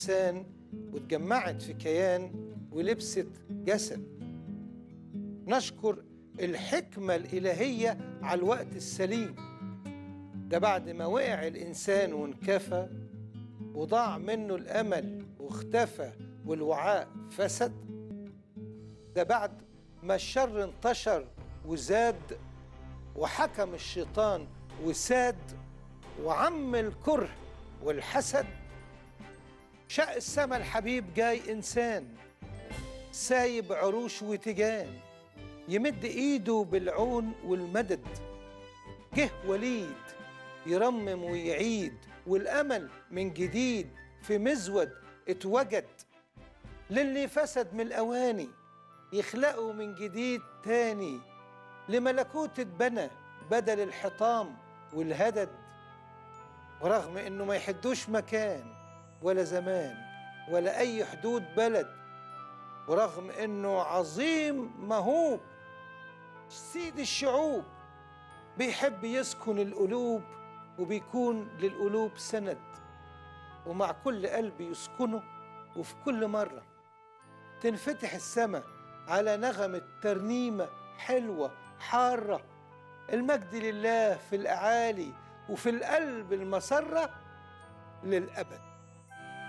إنسان واتجمعت في كيان ولبست جسد نشكر الحكمة الإلهية على الوقت السليم ده بعد ما وقع الإنسان وانكفى وضاع منه الأمل واختفى والوعاء فسد ده بعد ما الشر انتشر وزاد وحكم الشيطان وساد وعم الكره والحسد شق السما الحبيب جاي إنسان سايب عروش وتجان يمد إيده بالعون والمدد جه وليد يرمم ويعيد والأمل من جديد في مزود اتوجد للي فسد من الأواني يخلقوا من جديد تاني لملكوت اتبنى بدل الحطام والهدد ورغم انه ما يحدوش مكان ولا زمان ولا اي حدود بلد ورغم انه عظيم مهوب سيد الشعوب بيحب يسكن القلوب وبيكون للقلوب سند ومع كل قلب يسكنه وفي كل مرة تنفتح السماء على نغمة ترنيمة حلوة حارة المجد لله في الأعالي وفي القلب المسرة للأبد